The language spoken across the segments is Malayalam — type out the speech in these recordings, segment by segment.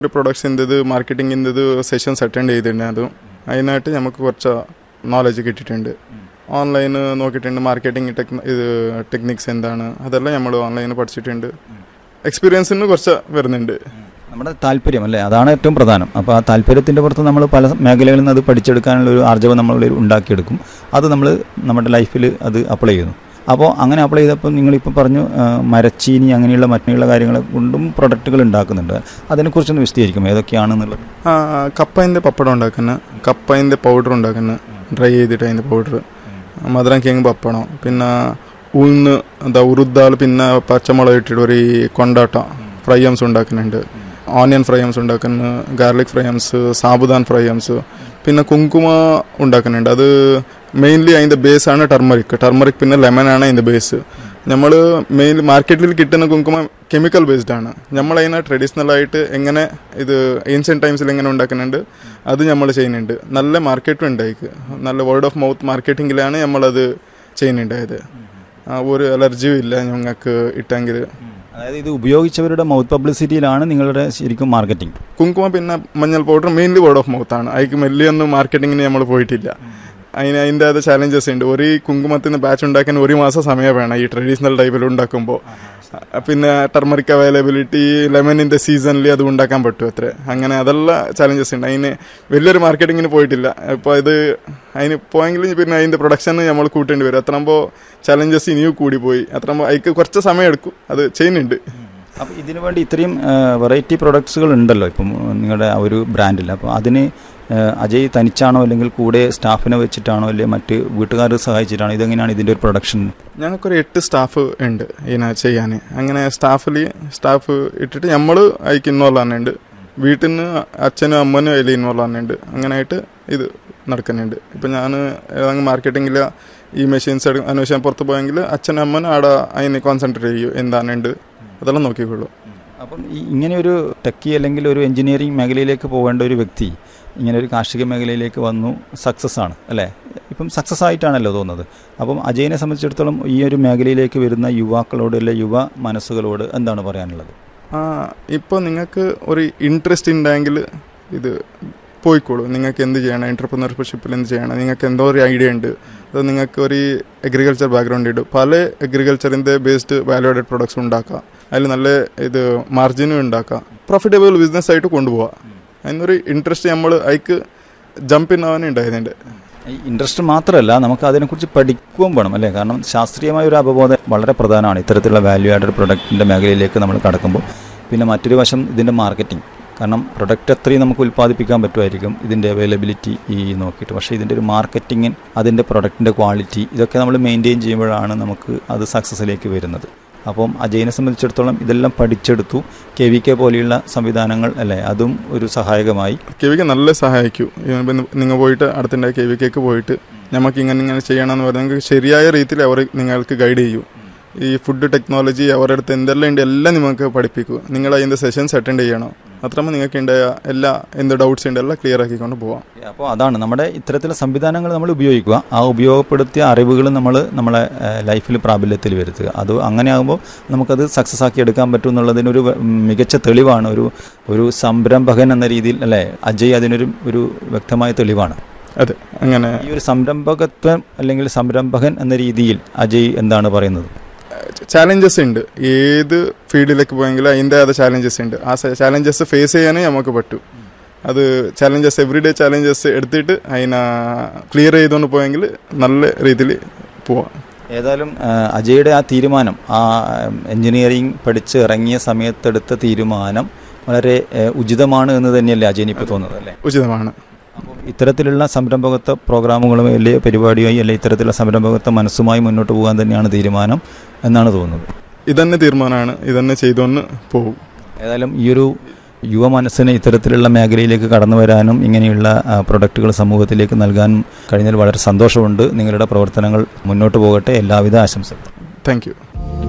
ഒരു പ്രൊഡക്ട്സിൻ്റെത് മാർക്കറ്റിങ്ങിൻ്റെത് സെഷൻസ് അറ്റൻഡ് ചെയ്തിട്ടുണ്ട് അതും അതിനായിട്ട് നമുക്ക് കുറച്ച് നോളജ് കിട്ടിയിട്ടുണ്ട് ഓൺലൈൻ നോക്കിയിട്ടുണ്ട് മാർക്കറ്റിംഗ് ടെക് ഇത് ടെക്നിക്സ് എന്താണ് അതെല്ലാം നമ്മൾ ഓൺലൈനിൽ പഠിച്ചിട്ടുണ്ട് എക്സ്പീരിയൻസിന് കുറച്ച് വരുന്നുണ്ട് നമ്മുടെ താല്പര്യം അല്ലേ അതാണ് ഏറ്റവും പ്രധാനം അപ്പോൾ ആ താല്പര്യത്തിൻ്റെ പുറത്ത് നമ്മൾ പല മേഖലകളിൽ നിന്ന് അത് പഠിച്ചെടുക്കാനുള്ള ഒരു ആർജവം നമ്മൾ ഉണ്ടാക്കിയെടുക്കും അത് നമ്മൾ നമ്മുടെ ലൈഫിൽ അത് അപ്ലൈ ചെയ്യുന്നു അപ്പോൾ അങ്ങനെ അപ്ലൈ ചെയ്തപ്പോൾ നിങ്ങളിപ്പോൾ പറഞ്ഞു ആ, മരച്ചീനി അങ്ങനെയുള്ള മറ്റുള്ള കാര്യങ്ങളെ കൊണ്ടും പ്രൊഡക്റ്റുകൾ ഉണ്ടാക്കുന്നുണ്ട് അതിനെക്കുറിച്ചൊന്ന് വിശദീകരിക്കും ഏതൊക്കെയാണെന്നുള്ളത് ആ കപ്പയിൻ്റെ പപ്പടം ഉണ്ടാക്കുന്ന കപ്പയിൻ്റെ പൗഡർ ഉണ്ടാക്കുന്ന ഡ്രൈ ചെയ്തിട്ട് അതിൻ്റെ പൗഡർ മധുരം കിഴങ്ങ് പപ്പടം പിന്നെ ഉഴുന്ന് എന്താ ഉറുദാൽ പിന്നെ പച്ചമുളക് ഇട്ടിട്ട് ഒരു കൊണ്ടാട്ട ഫ്രൈയംസ് ഉണ്ടാക്കുന്നുണ്ട് ഓണിയൻ ഫ്രൈയംസ് ഉണ്ടാക്കുന്നു ഗാർലിക് ഫ്രൈയംസ് സാബുദാൻ ഫ്രൈയംസ് പിന്നെ കുങ്കുമ ഉണ്ടാക്കുന്നുണ്ട് അത് മെയിൻലി അതിൻ്റെ ബേസാണ് ടർമറിക് ടർമറിക് പിന്നെ ലെമനാണ് അതിൻ്റെ ബേസ് നമ്മൾ മെയിൻ മാർക്കറ്റിൽ കിട്ടുന്ന കുങ്കുമ കെമിക്കൽ ബേസ്ഡ് ആണ് നമ്മൾ അതിനെ ട്രഡീഷണൽ ആയിട്ട് എങ്ങനെ ഇത് ഏൻഷ്യൻ ടൈംസിൽ എങ്ങനെ ഉണ്ടാക്കുന്നുണ്ട് അത് നമ്മൾ ചെയ്യുന്നുണ്ട് നല്ല മാർക്കറ്റും ഉണ്ടായിക്ക് നല്ല വേർഡ് ഓഫ് മൗത്ത് മാർക്കറ്റിങ്ങിലാണ് നമ്മളത് ചെയ്യുന്നുണ്ടായത് ആ, ഒരു അലർജിയും ഇല്ല ഞങ്ങൾക്ക് ഇട്ടെങ്കിൽ അതായത് ഇത് ഉപയോഗിച്ചവരുടെ മൗത്ത് പബ്ലിസിറ്റിയിലാണ് നിങ്ങളുടെ ശരിക്കും മാർക്കറ്റിംഗ് കുങ്കുമ പിന്നെ മഞ്ഞൾ powder mainly word of mouth ആണ് അതിക്ക് മെല്ലിയൊന്നും മാർക്കറ്റിങ്ങിന് നമ്മൾ പോയിട്ടില്ല അതിന് അതിൻ്റെ അത് ചാലഞ്ചസ് ഉണ്ട് ഒരു കുങ്കുമത്തിന് ബാച്ച് ഉണ്ടാക്കാൻ ഒരു മാസം സമയം വേണം ഈ ട്രഡീഷണൽ ടൈപ്പിൽ ഉണ്ടാക്കുമ്പോൾ പിന്നെ ടർമറിക് അവൈലബിലിറ്റി ലെമണിൻ്റെ സീസണിൽ അത് ഉണ്ടാക്കാൻ പറ്റും അത്ര അങ്ങനെ അതെല്ലാം ചാലഞ്ചസ് ഉണ്ട് അതിന് വലിയൊരു മാർക്കറ്റിങ്ങിന് പോയിട്ടില്ല ഇപ്പോൾ ഇത് അതിന് പോയെങ്കിൽ പിന്നെ അതിൻ്റെ പ്രൊഡക്ഷൻ നമ്മൾ കൂട്ടേണ്ടി വരും അത്രയുമ്പോൾ ചലഞ്ചസ് ഇനിയും കൂടി പോയി അത്രയുമ്പോൾ അതിക്ക് കുറച്ച് സമയം എടുക്കും അത് ചെയ്യുന്നുണ്ട് അപ്പോൾ ഇതിനു വേണ്ടി ഇത്രയും വെറൈറ്റി പ്രൊഡക്ട്സുകൾ ഉണ്ടല്ലോ ഇപ്പം നിങ്ങളുടെ ആ ഒരു ബ്രാൻഡിൽ അപ്പോൾ അതിന് ആ, അജയ് തനിച്ചാണോ അല്ലെങ്കിൽ കൂടെ സ്റ്റാഫിനെ വെച്ചിട്ടാണോ അല്ലെങ്കിൽ മറ്റ് വീട്ടുകാർ സഹായിച്ചിട്ടാണോ ഇതെങ്ങനെയാണ് ഇതിൻ്റെ ഒരു പ്രൊഡക്ഷൻ ഞങ്ങൾക്കൊരു എട്ട് സ്റ്റാഫ് ഉണ്ട് ഇതിനെ ചെയ്യാൻ അങ്ങനെ സ്റ്റാഫിൽ സ്റ്റാഫ് ഇട്ടിട്ട് നമ്മൾ അതിക്ക് ഇൻവോൾവ് ആകുന്നുണ്ട് വീട്ടിൽ നിന്ന് അച്ഛനും അമ്മനും അതിൽ ഇൻവോൾവ് ആകുന്നുണ്ട് അങ്ങനെയായിട്ട് ഇത് നടക്കുന്നുണ്ട് ഇപ്പം ഞാൻ ഏതെങ്കിലും മാർക്കറ്റിങ്ങിൽ ഈ മെഷീൻസ് അന്വേഷിക്കാൻ പുറത്ത് പോയെങ്കിൽ അച്ഛനും അമ്മനും അവിടെ അതിന് കോൺസെൻട്രേറ്റ് ചെയ്യും എന്താണുണ്ട് അതെല്ലാം നോക്കിക്കോളൂ അപ്പം ഈ ഇങ്ങനെ ഒരു ടെക്കി അല്ലെങ്കിൽ ഒരു എഞ്ചിനീയറിംഗ് മേഖലയിലേക്ക് പോകേണ്ട ഒരു വ്യക്തി ഇങ്ങനെ ഒരു കാർഷിക മേഖലയിലേക്ക് വന്നു സക്സസ് ആണ് അല്ലേ ഇപ്പം സക്സസ് ആയിട്ടാണല്ലോ തോന്നുന്നത് അപ്പം അജയനെ സംബന്ധിച്ചിടത്തോളം ഈ ഒരു മേഖലയിലേക്ക് വരുന്ന യുവാക്കളോട് അല്ലെ യുവ മനസ്സുകളോട് എന്താണ് പറയാനുള്ളത് ആ ഇപ്പോൾ നിങ്ങൾക്ക് ഒരു ഇൻട്രസ്റ്റ് ഉണ്ടെങ്കിൽ ഇത് പോയിക്കോളൂ നിങ്ങൾക്ക് എന്ത് ചെയ്യണം എൻ്റർപ്രണർഷിപ്പിൽ എന്ത് ചെയ്യണം നിങ്ങൾക്ക് എന്തോ ഒരു ഐഡിയ ഉണ്ട് അത് നിങ്ങൾക്ക് ഒരു അഗ്രികൾച്ചർ ബാക്ക്ഗ്രൗണ്ട് ഉണ്ട് പല അഗ്രികൾച്ചറിൻ്റെ ബേസ്ഡ് വാല്യൂഡഡ് പ്രൊഡക്ട്സ് ഉണ്ടാക്കാം അതിൽ നല്ല ഇത് മാർജിനും ഉണ്ടാക്കാം പ്രോഫിറ്റബിൾ ബിസിനസ് ആയിട്ട് കൊണ്ടുപോകാം അതിനൊരു ഇൻട്രസ്റ്റ് നമ്മൾ അതിക്ക് ജമ്പ് ഇൻ ആവാൻ ഉണ്ടായതുണ്ട് ഈ ഇൻട്രസ്റ്റ് മാത്രമല്ല നമുക്ക് അതിനെക്കുറിച്ച് പഠിക്കുകയും വേണം അല്ലേ കാരണം ശാസ്ത്രീയമായ ഒരു അവബോധം വളരെ പ്രധാനമാണ് ഇത്തരത്തിലുള്ള വാല്യൂ ആഡഡ് പ്രൊഡക്റ്റിൻ്റെ മേഖലയിലേക്ക് നമ്മൾ കടക്കുമ്പോൾ പിന്നെ മറ്റൊരു വശം ഇതിൻ്റെ മാർക്കറ്റിംഗ് കാരണം പ്രൊഡക്റ്റ് അത്രയും നമുക്ക് ഉൽപ്പാദിപ്പിക്കാൻ പറ്റുമായിരിക്കും ഇതിൻ്റെ അവൈലബിലിറ്റി ഈ നോക്കിയിട്ട് പക്ഷേ ഇതിൻ്റെ ഒരു മാർക്കറ്റിംഗ് അതിൻ്റെ പ്രൊഡക്റ്റിൻ്റെ ക്വാളിറ്റി ഇതൊക്കെ നമ്മൾ മെയിൻറ്റെയിൻ ചെയ്യുമ്പോഴാണ് നമുക്ക് അത് സക്സസ്സിലേക്ക് വരുന്നത് അപ്പം അജയനെ സംബന്ധിച്ചിടത്തോളം ഇതെല്ലാം പഠിച്ചെടുത്തു കെ വി കെ പോലെയുള്ള സംവിധാനങ്ങൾ അല്ലേ അതും ഒരു സഹായകമായി കെ വിക്ക് നല്ല സഹായിക്കും നിങ്ങൾ പോയിട്ട് അടുത്തുണ്ടായ കെ വി കെക്ക് പോയിട്ട് നമുക്ക് ഇങ്ങനെ ഇങ്ങനെ ചെയ്യണമെന്ന് പറഞ്ഞാൽ ശരിയായ രീതിയിൽ അവർ നിങ്ങൾക്ക് ഗൈഡ് ചെയ്യും ഈ ഫുഡ് ടെക്നോളജി അവരുടെ അടുത്ത് എന്തെല്ലാം ഉണ്ട് എല്ലാം നിങ്ങൾക്ക് പഠിപ്പിക്കും നിങ്ങൾ അതിൻ്റെ സെഷൻസ് അറ്റൻഡ് ചെയ്യണം അത്രമേ നിങ്ങൾക്ക് ഉണ്ടായ എല്ലാ എന്ത് ഡൗട്ട്സ് ഉണ്ട് എല്ലാം ക്ലിയർ ആക്കിക്കൊണ്ട് പോവാം അപ്പോൾ അതാണ് നമ്മുടെ ഇത്തരത്തിലുള്ള സംവിധാനങ്ങൾ നമ്മൾ ഉപയോഗിക്കുക ആ ഉപയോഗപ്പെടുത്തിയ അറിവുകൾ നമ്മൾ നമ്മളെ ലൈഫിൽ പ്രാബല്യത്തിൽ വരുത്തുക അത് അങ്ങനെ ആകുമ്പോൾ നമുക്കത് സക്സസ് ആക്കി എടുക്കാൻ പറ്റും എന്നുള്ളതിനൊരു വ- മികച്ച തെളിവാണ് ഒരു ഒരു സംരംഭകൻ എന്ന രീതിയിൽ അല്ലേ അജയ് അതിനൊരു ഒരു വ്യക്തമായ തെളിവാണ് അതെ അങ്ങനെ ഈ ഒരു സംരംഭകത്വം അല്ലെങ്കിൽ സംരംഭകൻ എന്ന രീതിയിൽ അജയ് എന്താണ് പറയുന്നത് ചാലഞ്ചസ് ഉണ്ട് ഏത് ഫീൽഡിലേക്ക് പോയെങ്കിലും അതിൻ്റെ അത് ചാലഞ്ചസ് ഉണ്ട് ആ ചാലഞ്ചസ് ഫേസ് ചെയ്യാനേ നമുക്ക് പറ്റും അത് ചാലഞ്ചസ് എവറിഡേ ചാലഞ്ചസ് എടുത്തിട്ട് അതിനെ ക്ലിയർ ചെയ്തുകൊണ്ട് പോയെങ്കിൽ നല്ല രീതിയിൽ പോവാം ഏതായാലും ആ, അജയുടെ ആ തീരുമാനം ആ എഞ്ചിനീയറിംഗ് പഠിച്ച് ഇറങ്ങിയ സമയത്തെടുത്ത തീരുമാനം വളരെ ഏ, ഉചിതമാണ് എന്ന് തന്നെയല്ലേ അജയന് ഇപ്പോൾ തോന്നുന്നത് അല്ലേ ഉചിതമാണ് അപ്പം ഇത്തരത്തിലുള്ള സംരംഭകത്വ പ്രോഗ്രാമുകളും വലിയ പരിപാടിയായി അല്ലെ ഇത്തരത്തിലുള്ള സംരംഭകത്വ മനസ്സുമായി മുന്നോട്ട് പോകാൻ തന്നെയാണ് തീരുമാനം എന്നാണ് തോന്നുന്നത് ഇതന്നെ തീരുമാനമാണ് ഇതന്നെ ചെയ്തുകൊണ്ട് പോകും ഏതായാലും ഈ ഒരു യുവ മനസ്സിന് ഇത്തരത്തിലുള്ള മേഖലയിലേക്ക് കടന്നു വരാനും ഇങ്ങനെയുള്ള ആ, പ്രൊഡക്റ്റുകൾ സമൂഹത്തിലേക്ക് നൽകാനും കഴിഞ്ഞതിൽ വളരെ സന്തോഷമുണ്ട് നിങ്ങളുടെ പ്രവർത്തനങ്ങൾ മുന്നോട്ട് പോകട്ടെ എല്ലാവിധ ആശംസകളും താങ്ക് യു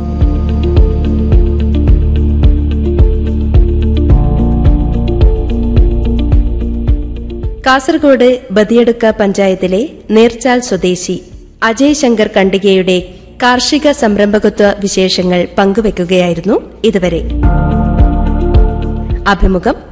കാസർഗോഡ് ബദിയടുക്ക പഞ്ചായത്തിലെ നേർച്ചാൽ സ്വദേശി അജയ് ശങ്കർ കണ്ടികയുടെ കാർഷിക സംരംഭകത്വ വിശേഷങ്ങൾ പങ്കുവെക്കുകയായിരുന്നു ഇതുവരെ അഭിമുഖം